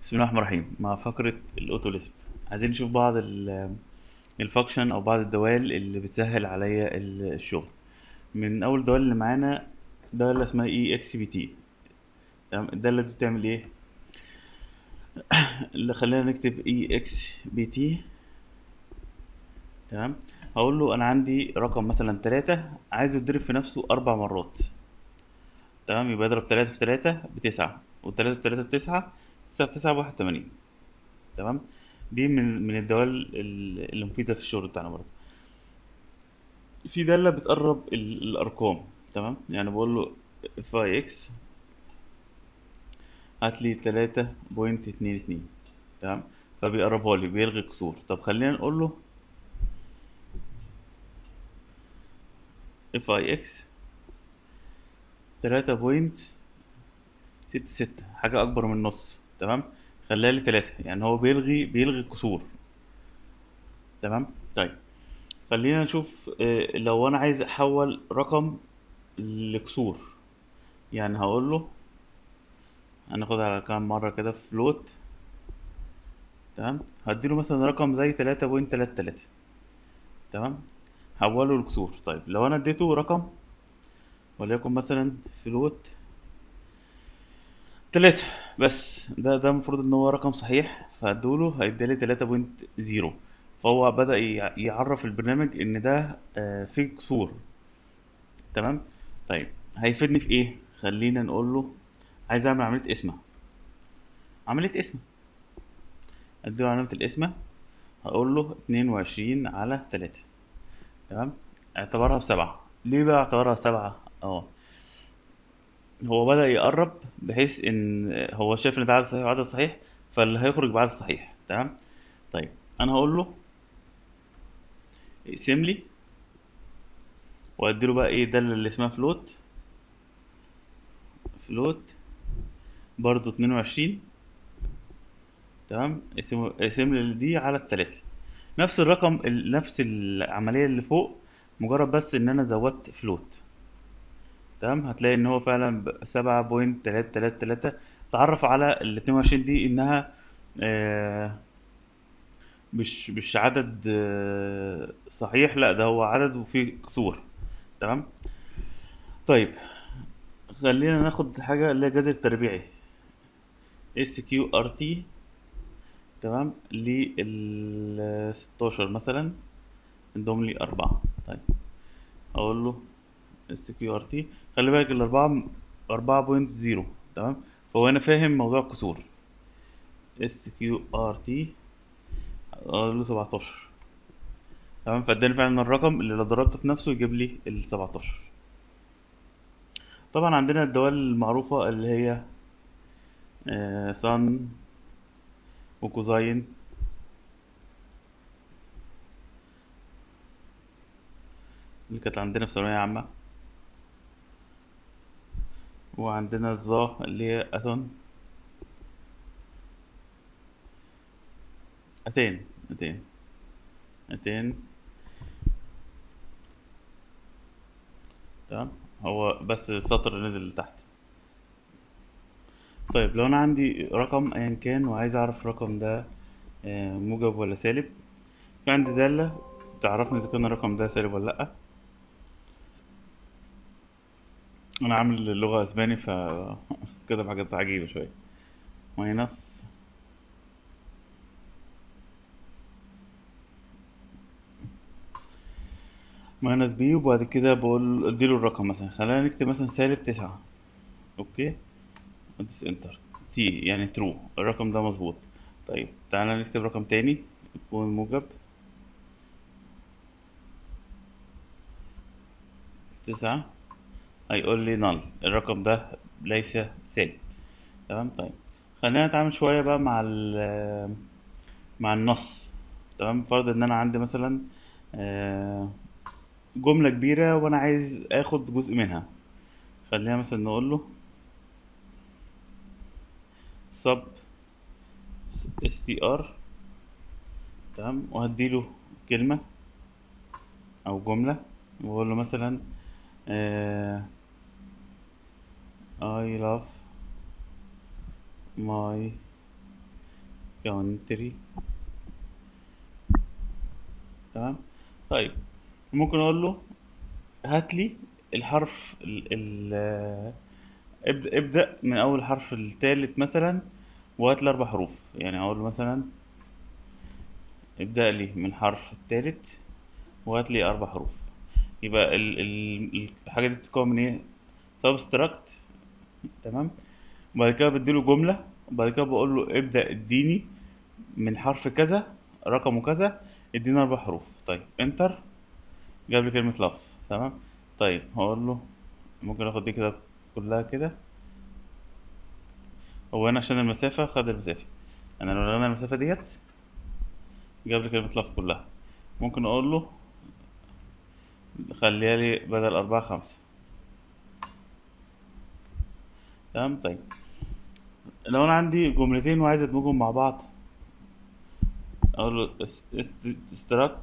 بسم الله الرحمن الرحيم مع فقرة الأوتوليسب عايزين نشوف بعض ال- الفانكشن أو بعض الدوال اللي بتسهل عليا ال- الشغل من أول الدوال اللي معانا دالة اسمها اي اكس بي تي تمام الدالة دي بتعمل ايه؟ اللي خلينا نكتب اي اكس بي تي تمام هقول له أنا عندي رقم مثلا تلاتة عايزه يتضرب في نفسه أربع مرات تمام يبقى اضرب تلاتة في تلاتة بتسعة وتلاتة في تلاتة بتسعة تسعة في تسعة بواحد وتمانين تمام دي من من الدوال ال- اللي مفيدة في الشغل بتاعنا برضه في دالة بتقرب ال- الأرقام تمام يعني بقول له اف اي اكس هات لي تلاتة بوينت اتنين اتنين تمام فبيقربها لي بيلغي كسور طب خلينا نقول له اف اي اكس تلاتة بوينت ستة ستة حاجة أكبر من النص تمام خليها لي تلاتة يعني هو بيلغي بيلغي الكسور تمام طيب خلينا نشوف آه، لو أنا عايز أحول رقم لكسور يعني هقول له هناخد على كام مرة كده فلوت تمام هديله مثلا رقم زي تلاتة بوينت تلاتة تلاتة تمام حوله لكسور طيب لو أنا اديته رقم وليكن مثلا فلوت تلاتة بس ده ده المفروض ان هو رقم صحيح فهدوله هيديلي تلاتة بوينت زيرو فهو بدأ يع- يعرف البرنامج ان ده آه، فيه كسور تمام طيب هيفيدني في ايه خلينا نقول له عايز اعمل عملية قسمة عملية قسمة اديله علامة القسمة هقول له اتنين وعشرين على تلاتة تمام اعتبرها بسبعة ليه بقى اعتبرها بسبعة اه هو بدأ يقرب بحيث ان هو شايف ان ده عدد صحيح وعدد صحيح فاللي هيخرج بعدد صحيح تمام طيب انا هقول له اقسم لي واديله بقى ايه ده اللي اسمها فلوت فلوت برضو 22 تمام اقسم اقسم لي دي على التلاتة نفس الرقم ال- نفس العملية اللي فوق مجرد بس ان انا زودت فلوت تمام هتلاقي ان هو فعلا سبعة بوينت تلاتة تلاتة تلاتة تعرف على ال 22 دي انها آه، مش مش عدد آه، صحيح لا ده هو عدد وفيه كسور تمام طيب خلينا ناخد حاجة اللي هي جذر تربيعي اس كيو ار تي تمام لل 16 مثلا عندهم لي أربعة طيب أقول له اس كيو ار تي خلي بالك الأربعة أربعة بوينت زيرو تمام فهو هنا فاهم موضوع الكسور اس كيو ار تي أقول له 17 تمام فاداني فعلا الرقم اللي لو ضربته في نفسه يجيب لي ال 17 طبعا عندنا الدوال المعروفة اللي هي آه سان وكوزاين اللي كانت عندنا في ثانوية عامة وعندنا الظا اللي هي أتون أتين أتين أتين تمام هو بس السطر نزل لتحت طيب لو أنا عندي رقم أيا كان وعايز أعرف الرقم ده آه، موجب ولا سالب في عندي دالة تعرفني إذا كان الرقم ده سالب ولا لأ أنا عامل اللغة أسباني ف كده حاجات عجيبة شوية ماينس ماينس بي وبعد كده بقول اديله الرقم مثلا خلينا نكتب مثلا سالب تسعة اوكي ادوس انتر تي يعني ترو الرقم ده مظبوط طيب تعالى نكتب رقم تاني يكون موجب تسعة هيقول لي نل الرقم ده ليس سالب تمام طيب خلينا نتعامل شوية بقى مع ال مع النص تمام فرض ان انا عندي مثلا آه، جملة كبيرة وانا عايز اخد جزء منها خلينا مثلا نقول له sub str تمام وهديله كلمة او جملة واقول له مثلا آه I love my كونتري تمام طيب ممكن اقول له هات لي الحرف ال ال ابدأ ابدأ من اول حرف التالت مثلا وهات لي اربع حروف يعني اقول له مثلا ابدأ لي من الحرف التالت وهات لي اربع حروف يبقى ال ال الحاجه دي بتتكون من ايه سبستراكت تمام وبعد كده بديله جمله وبعد كده بقول له ابدأ اديني من حرف كذا رقمه كذا اديني اربع حروف طيب انتر جاب لي كلمة لف تمام طيب هقول له ممكن اخد دي كده كلها كده هو هنا عشان المسافة خد المسافة انا لو لغينا المسافة ديت جاب لي كلمة لف كلها ممكن اقول له خليها لي بدل أربعة خمسة تمام طيب لو انا عندي جملتين وعايز ادمجهم مع بعض اقول له استراكت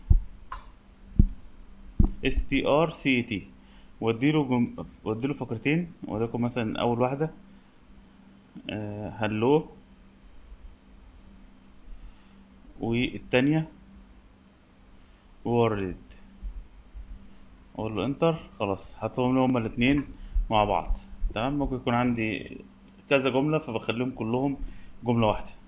اس تي ار سي تي واديله جم... واديله فقرتين وليكن مثلا اول واحده هلو والتانية وورد اقول له انتر خلاص حطهم لي هما الاتنين مع بعض تمام ممكن يكون عندي كذا جملة فبخليهم كلهم جملة واحدة